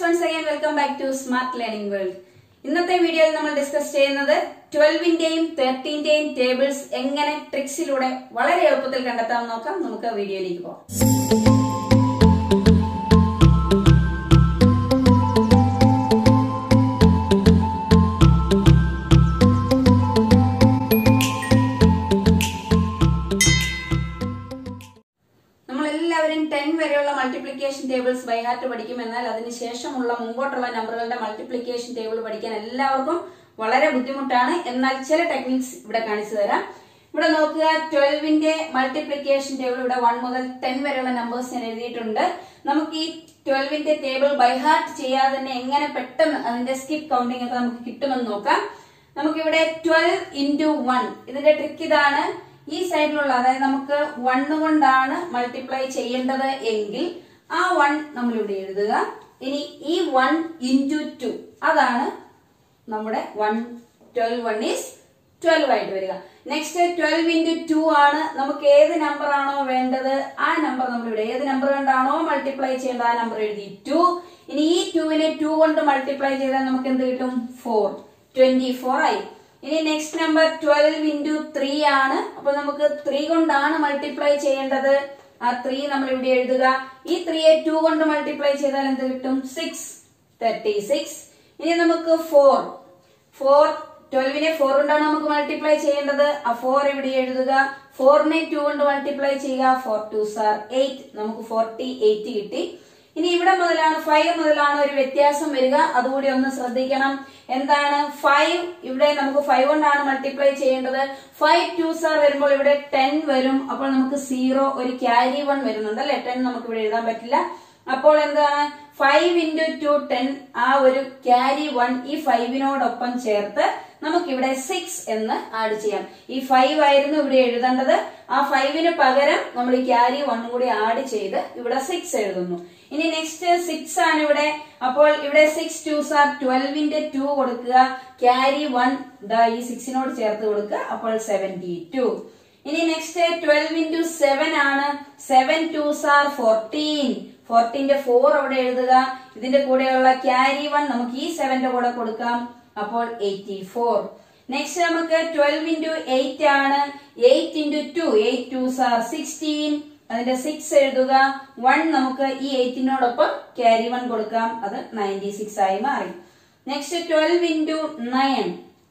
once again welcome back to smart learning world ഇന്നത്തെ വീഡിയോയിൽ നമ്മൾ ഡിസ്കസ് ചെയ്യുന്നത് ട്വൽവിന്റെയും തേർട്ടീന്റെയും ടേബിൾസ് എങ്ങനെ ട്രിക്സിലൂടെ വളരെ എളുപ്പത്തിൽ കണ്ടെത്താമെന്ന് നോക്കാം നമുക്ക് വീഡിയോയിലേക്ക് പോകാം നമ്മൾ എല്ലാവരും ടെൻ വരെയുള്ള മൾട്ടിപ്ലിക്കേഷൻ ടേബിൾസ് ബൈ ഹാർട്ട് പഠിക്കും എന്നാൽ അതിനുശേഷമുള്ള മുമ്പോട്ടുള്ള നമ്പറുകളുടെ മൾട്ടിപ്ലിക്കേഷൻ ടേബിൾ പഠിക്കാൻ എല്ലാവർക്കും വളരെ ബുദ്ധിമുട്ടാണ് എന്നാൽ ചില ടെക്നിക്സ് ഇവിടെ കാണിച്ചു തരാം ഇവിടെ നോക്കുക ട്വൽവിന്റെ മൾട്ടിപ്ലിക്കേഷൻ ടേബിൾ ഇവിടെ വൺ മുതൽ ടെൻ വരെയുള്ള നമ്പേഴ്സ് ഞാൻ എഴുതിയിട്ടുണ്ട് നമുക്ക് ഈ ട്വൽവിന്റെ ടേബിൾ ബൈ ഹാർട്ട് ചെയ്യാതെ തന്നെ എങ്ങനെ പെട്ടെന്ന് അതിന്റെ സ്കിപ്പ് കൗണ്ടിങ് ഒക്കെ നമുക്ക് കിട്ടുമെന്ന് നോക്കാം നമുക്കിവിടെ ട്വൽവ് ഇൻറ്റു വൺ ഇതിന്റെ ട്രിക്ക് ഇതാണ് ഈ സൈഡിലുള്ള അതായത് നമുക്ക് വണ്ണ് കൊണ്ടാണ് മൾട്ടിപ്ലൈ ചെയ്യേണ്ടത് എങ്കിൽ ആ വൺ നമ്മൾ ഇവിടെ എഴുതുക ഇനി ഈ വൺ ഇൻറ്റു ടു അതാണ് നമ്മുടെ one twelve one is twelve ആയിട്ട് വരിക നെക്സ്റ്റ് ട്വൽവ് ഇൻറ്റു ടു ആണ് നമുക്ക് ഏത് നമ്പർ ആണോ വേണ്ടത് ആ നമ്പർ നമ്മൾ ഇവിടെ ഏത് നമ്പർ കൊണ്ടാണോ മൾട്ടിപ്ലൈ ചെയ്യേണ്ടത് ആ നമ്പർ എഴുതി ടു ഇനി ഈ ടുവിനെ ടു കൊണ്ട് മൾട്ടിപ്ലൈ ചെയ്താൽ നമുക്ക് എന്ത് കിട്ടും ഫോർ ട്വന്റി ഫോർ ആയി ഇനി next number twelve into three ആണ് അപ്പൊ നമുക്ക് ത്രീ കൊണ്ടാണ് മൾട്ടിപ്ലൈ ചെയ്യേണ്ടത് ആ ത്രീ നമ്മൾ ഇവിടെ എഴുതുക ഈ ത്രീയെ ടു കൊണ്ട് മൾട്ടിപ്ലൈ ചെയ്താൽ എന്ത് കിട്ടും സിക്സ് തേർട്ടി സിക്സ് ഇനി നമുക്ക് ഫോർ ഫോർ ട്വൽവിനെ ഫോർ കൊണ്ടാണ് നമുക്ക് മൾട്ടിപ്ലൈ ചെയ്യേണ്ടത് ആ ഫോർ ഇവിടെ എഴുതുക ഫോറിനെ ടു കൊണ്ട് മൾട്ടിപ്ലൈ ചെയ്യുക ഫോർ ടു സാർ എയ്റ്റ് നമുക്ക് ഫോർട്ടി എയ്റ്റ് കിട്ടി ഇനി ഇവിടെ മുതലാണ് ഫൈവ് മുതലാണ് ഒരു വ്യത്യാസം വരിക അതുകൂടി ഒന്ന് ശ്രദ്ധിക്കണം എന്താണ് ഫൈവ് ഇവിടെ നമുക്ക് ഫൈവ് കൊണ്ടാണ് മൾട്ടിപ്ലൈ ചെയ്യേണ്ടത് ഫൈവ് ടു സാർ വരുമ്പോൾ ഇവിടെ ടെൻ വരും അപ്പോൾ നമുക്ക് സീറോ ഒരു ക്യാരി വൺ വരുന്നുണ്ട് അല്ലെ ടെൻ നമുക്ക് ഇവിടെ എഴുതാൻ പറ്റില്ല അപ്പോൾ എന്താണ് ഫൈവ് ഇൻറ്റു ടു ടെൻ ആ ഒരു ക്യാരി വൺ ഈ ഫൈവിനോടൊപ്പം ചേർത്ത് നമുക്കിവിടെ സിക്സ് എന്ന് ആഡ് ചെയ്യാം ഈ ഫൈവ് ആയിരുന്നു ഇവിടെ എഴുതേണ്ടത് ആ ഫൈവിന് പകരം നമ്മൾ ഈ ക്യാരി വൺ കൂടി ആഡ് ചെയ്ത് ഇവിടെ സിക്സ് എഴുതുന്നു ഇനി നെക്സ്റ്റ് സിക്സ് ആണ് ഇവിടെ അപ്പോൾ ഇവിടെ സിക്സ് ടു സാർ ട്വൽവിന്റെ ടു കൊടുക്കുക ക്യാരി വൺ ദാ ഈ സിക്സിനോട് ചേർത്ത് കൊടുക്കുക അപ്പോൾ സെവന്റി ടു ഇനി നെക്സ്റ്റ് ട്വൽവ് ഇൻറ്റു സെവൻ ആണ് സെവൻ ടു സാർ ഫോർട്ടീൻ ഫോർട്ടീന്റെ ഫോർ അവിടെ എഴുതുക ഇതിന്റെ കൂടെയുള്ള ക്യാരി വൺ നമുക്ക് ഈ സെവന്റെ കൂടെ കൊടുക്കാം അപ്പോൾ എയ്റ്റി ഫോർ നെക്സ്റ്റ് നമുക്ക് ട്വൽവ് ഇൻറ്റു എയ്റ്റ് ആണ് eight into two eight twos are sixteen അതിന്റെ സിക്സ് എഴുതുക വൺ നമുക്ക് ഈ എയ്റ്റിനോടൊപ്പം ക്യാരി വൺ കൊടുക്കാം അത് നയൻറ്റി സിക്സ് ആയി മാറി next twelve into nine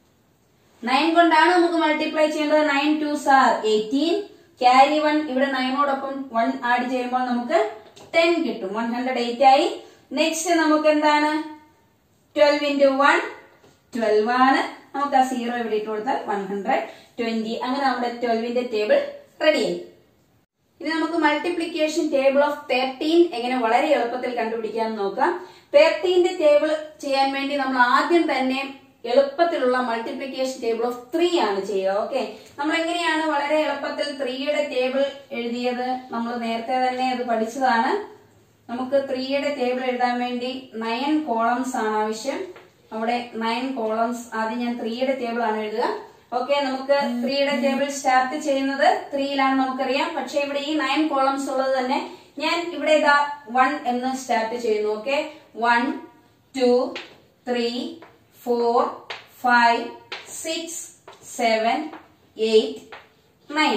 nine കൊണ്ടാണ് നമുക്ക് മൾട്ടിപ്ലൈ ചെയ്യേണ്ടത് nine twos are eighteen carry one ഇവിടെ നയനോടൊപ്പം വൺ ആഡ് ചെയ്യുമ്പോൾ നമുക്ക് ടെൻ കിട്ടും വൺ ഹൺഡ്രഡ് എയ്റ്റ് ആയി നെക്സ്റ്റ് നമുക്ക് എന്താണ് ട്വൽവ് ഇൻറ്റു വൺ ട്വൽവ് ആണ് നമുക്ക് ആ സീറോ ഇവിടെ ഇട്ട് കൊടുത്താൽ വൺ ഹൺഡ്രഡ് ട്വന്റി അങ്ങനെ നമ്മുടെ ട്വൽവിന്റെ ടേബിൾ റെഡിയായി ഇനി നമുക്ക് മൾട്ടിപ്ലിക്കേഷൻ ടേബിൾ ഓഫ് തേർട്ടീൻ എങ്ങനെ വളരെ എളുപ്പത്തിൽ കണ്ടുപിടിക്കാൻ നോക്കാം തേർട്ടീന്റെ ടേബിൾ ചെയ്യാൻ വേണ്ടി നമ്മൾ ആദ്യം തന്നെ എളുപ്പത്തിലുള്ള മൾട്ടിപ്ലിക്കേഷൻ ടേബിൾ ഓഫ് ത്രീ ആണ് ചെയ്യുക ഓക്കെ നമ്മൾ എങ്ങനെയാണ് വളരെ എളുപ്പത്തിൽ ത്രീയുടെ ടേബിൾ എഴുതിയത് നമ്മൾ നേരത്തെ തന്നെ അത് പഠിച്ചതാണ് നമുക്ക് ത്രീയുടെ ടേബിൾ എഴുതാൻ വേണ്ടി നയൻ കോളംസ് ആണ് ആവശ്യം അവിടെ നയൻ കോളംസ് ആദ്യം ഞാൻ ത്രീയുടെ ടേബിൾ ആണ് എഴുതുക ഓക്കെ നമുക്ക് ത്രീയുടെ ടേബിൾ സ്റ്റാർട്ട് ചെയ്യുന്നത് ത്രീയിലാണ് നമുക്കറിയാം പക്ഷെ ഇവിടെ ഈ നയൻ കോളംസ് ഉള്ളത് തന്നെ ഞാൻ ഇവിടെ ഇതാ വൺ എന്ന് സ്റ്റാർട്ട് ചെയ്യുന്നു okay one two three four five six seven eight nine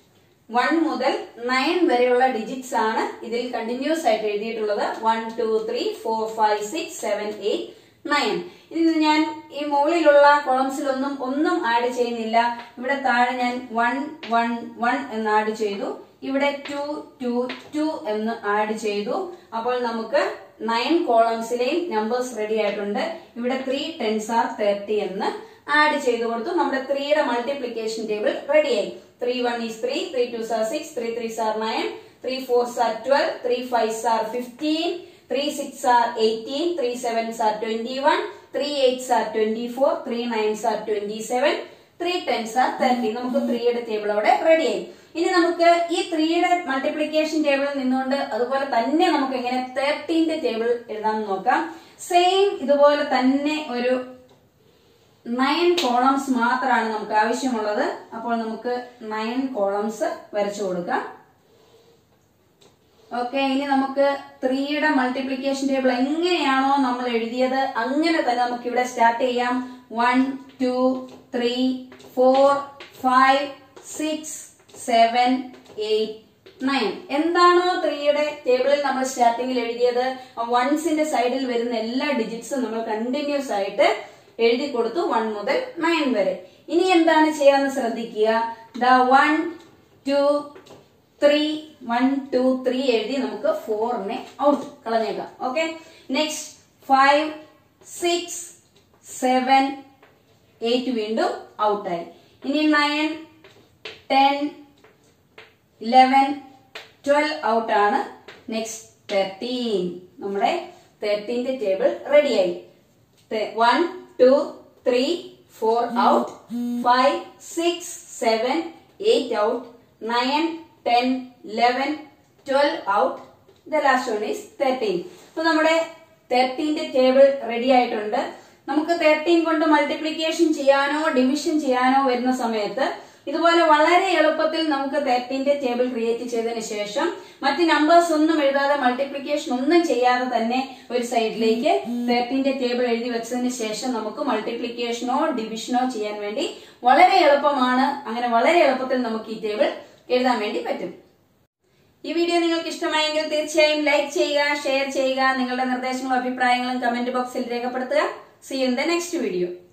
one മുതൽ നയൻ വരെയുള്ള ഡിജിറ്റ്സ് ആണ് ഇതിൽ കണ്ടിന്യൂസ് ആയിട്ട് എഴുതിയിട്ടുള്ളത് one two three four five six seven eight nine ഇതിൽ ഞാൻ ഈ മുകളിലുള്ള കോളംസിലൊന്നും ഒന്നും ആഡ് ചെയ്യുന്നില്ല ഇവിടെ താഴെ ഞാൻ വൺ വൺ വൺ എന്ന് ആഡ് ചെയ്തു ഇവിടെ ടു ടു ടു എന്ന് ആഡ് ചെയ്തു അപ്പോൾ നമുക്ക് നയൻ കോളംസിലെയും നമ്പേഴ്സ് റെഡി ആയിട്ടുണ്ട് ഇവിടെ ത്രീ ടെൻസ് ആർ തേർട്ടി എന്ന് ആഡ് ചെയ്തു കൊടുത്തു നമ്മുടെ ത്രീയുടെ മൾട്ടിപ്ലിക്കേഷൻ ടേബിൾ റെഡിയായി three one is three three twos are six three threes are nine three fours are twelve three fives are fifteen three six are eighteen three seven are twenty one three eight R twenty four three nines are twenty seven three tens are thirty നമുക്ക് ത്രീയുടെ table അവിടെ റെഡിയായി ഇനി നമുക്ക് ഈ ത്രീയുടെ multiplication ടേബിളിൽ നിന്നുകൊണ്ട് അതുപോലെ തന്നെ നമുക്ക് എങ്ങനെ തേർട്ടീന്റെ ടേബിൾ എഴുതാമെന്ന് നോക്കാം സെയിം ഇതുപോലെ തന്നെ ഒരു നയൻ കോളംസ് മാത്രമാണ് നമുക്ക് ആവശ്യമുള്ളത് അപ്പോൾ നമുക്ക് നയൻ കോളംസ് വരച്ചു കൊടുക്കാം ഓക്കെ ഇനി നമുക്ക് ത്രീയുടെ മൾട്ടിപ്ലിക്കേഷൻ ടേബിൾ എങ്ങനെയാണോ നമ്മൾ എഴുതിയത് അങ്ങനെ തന്നെ നമുക്ക് ഇവിടെ സ്റ്റാർട്ട് ചെയ്യാം one two three four five six seven eight nine എന്താണോ ത്രീയുടെ ടേബിളിൽ നമ്മൾ സ്റ്റാർട്ടിങ്ങിൽ എഴുതിയത് വൺസിന്റെ സൈഡിൽ വരുന്ന എല്ലാ ഡിജിറ്റ്സും നമ്മൾ കണ്ടിന്യൂസ് ആയിട്ട് എഴുതി കൊടുത്തു വൺ മുതൽ നയൻ വരെ ഇനി എന്താണ് ചെയ്യാന്ന് ശ്രദ്ധിക്കുക the one two three one two three എഴുതി നമുക്ക് ഫോറിനെ ഔട്ട് കളഞ്ഞേക്കാം okay next five six seven eight വീണ്ടും ഔട്ടായി ഇനി nine ten eleven twelve out ആണ് നെക്സ്റ്റ് തേർട്ടീൻ നമ്മുടെ തേർട്ടീന്റെ ടേബിൾ റെഡിയായി one two three four out five six seven eight out nine ten eleven twelve out the last one is thirteen അപ്പൊ നമ്മുടെ തേർട്ടീന്റെ ടേബിൾ റെഡി ആയിട്ടുണ്ട് നമുക്ക് തേർട്ടീൻ കൊണ്ട് മൾട്ടിപ്ലിക്കേഷൻ ചെയ്യാനോ ഡിവിഷൻ ചെയ്യാനോ വരുന്ന സമയത്ത് ഇതുപോലെ വളരെ എളുപ്പത്തിൽ നമുക്ക് തേർട്ടീന്റെ ടേബിൾ ക്രിയേറ്റ് ചെയ്തതിന് ശേഷം മറ്റ് നമ്പേഴ്സ് ഒന്നും എഴുതാതെ മൾട്ടിപ്ലിക്കേഷൻ ഒന്നും ചെയ്യാതെ തന്നെ ഒരു സൈഡിലേക്ക് തേർട്ടീന്റെ ടേബിൾ എഴുതി വെച്ചതിന് ശേഷം നമുക്ക് മൾട്ടിപ്ലിക്കേഷനോ ഡിവിഷനോ ചെയ്യാൻ വേണ്ടി വളരെ എളുപ്പമാണ് അങ്ങനെ വളരെ എളുപ്പത്തിൽ നമുക്ക് ഈ ടേബിൾ എഴുതാൻ വേണ്ടി പറ്റും ഈ വീഡിയോ നിങ്ങൾക്ക് ഇഷ്ടമായെങ്കിൽ തീർച്ചയായും ലൈക്ക് ചെയ്യുക ഷെയർ ചെയ്യുക നിങ്ങളുടെ നിർദ്ദേശങ്ങളും അഭിപ്രായങ്ങളും കമന്റ് ബോക്സിൽ രേഖപ്പെടുത്തുക see in the next video